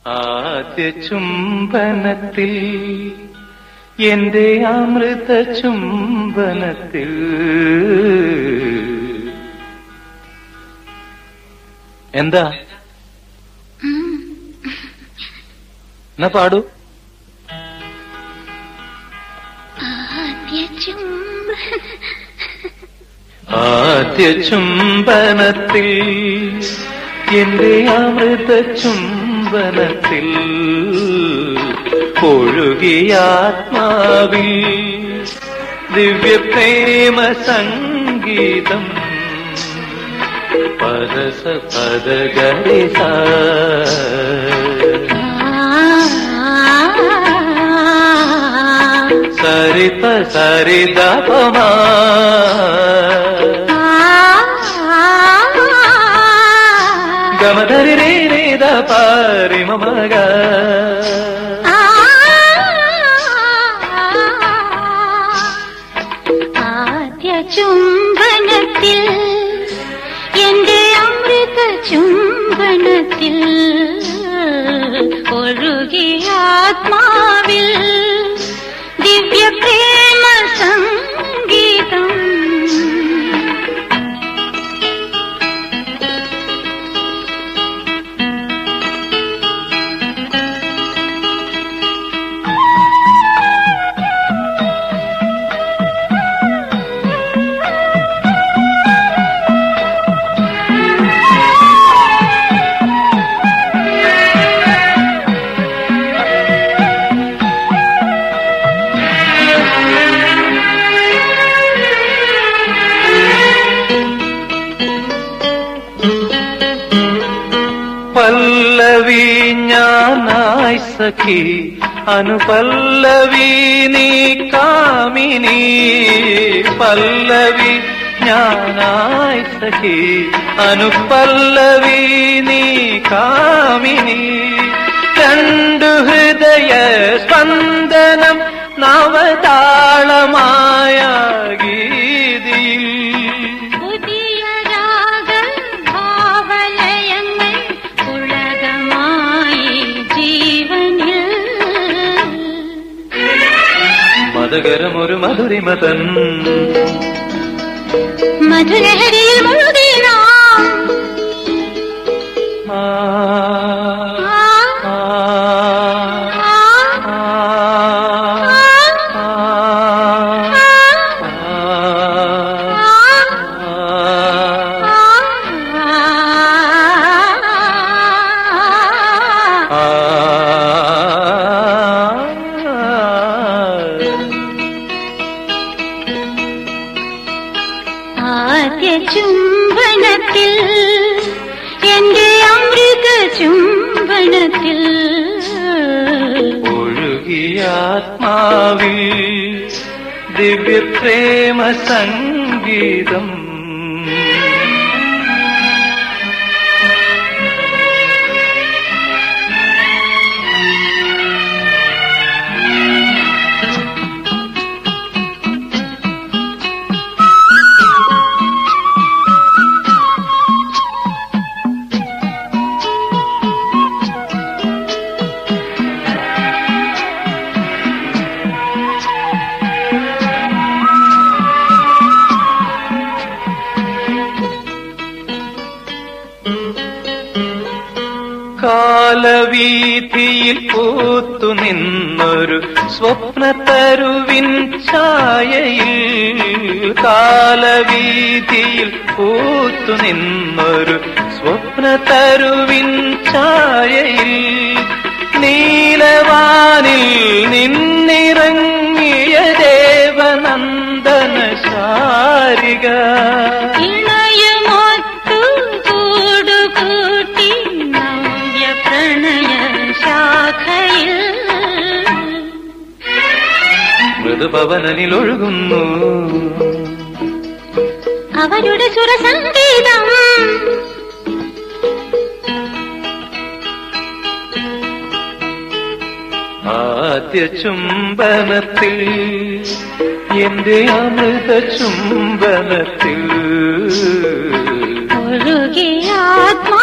ആദ്യ ചുംബനത്തിൽ എന്റെ അമൃത ചുംബനത്തിൽ എന്താ എന്നാ പാടൂ ആദ്യ ചുംബ ആദ്യ ചുംബനത്തിൽ എന്റെ അമൃത ചുംബനത്തിൽ ഒഴുകിയാത്മാവിൽ ദിവ്യപ്രേമ സംഗീതം പരസ പദഗരിസ സരിത സരിതപമാ ഗമധരി രേ രേത പാരിമമഗ ആദ്യ ചുംബനത്തിൽ എന്റെ അമൃത ചുംബനത്തിൽ ഒഴുകിയ ആത്മാവിൽ ദിവ്യ പ്രേമ സംഗീതം പല്ലവി ഞാനായി സഖി അനുപല്ലവി നീ കാമിനി പല്ലവി ഞാനായി സഖി അനുപല്ലവി നീ കാമിനി രണ്ടു ഹൃദയ സ്പന്ദനം നവതാളമായ ഗീതിയിൽ പുതിയ രാഗ ഭാവലയങ്ങൾ ഉലകമായി ജീവനിൽ മതകരമൊരു മധുരിമതൻ മധുരഹരിയിൽ മുഴുകി നാം ആ, ആ, ആ, ആ, ആ, ആ, ആദ്യ ചുംബനത്തിൽ എന്റെ അമൃത ചുംബനത്തിൽ ഒഴുകിയാത്മാവിൽ ദിവ്യപ്രേമ സംഗീതം കാലവീഥിയിൽ പൂത്തു നിന്നൊരു സ്വപ്ന തരുവിൻ ഛായയിൽ കാലവീഥിയിൽ പൂത്തു നിന്നൊരു സ്വപ്ന തരുവിൻ ഛായയിൽ നീലവാനിൽ നിന്നിറങ്ങിയ ദേവനന്ദന ശാരിക ഇണയുമൊത്തു കൂടുകൂട്ടി നവ്യ പ്രണയ ശാഖയിൽ മൃദുപവനിലൊഴുകുന്നു അവരുടെ സുരസംഗീതം ആദ്യ ചുംബനത്തിൽ എന്റെ അമൃത ചുംബനത്തിൽ ഒഴുകിയ ആത്മാ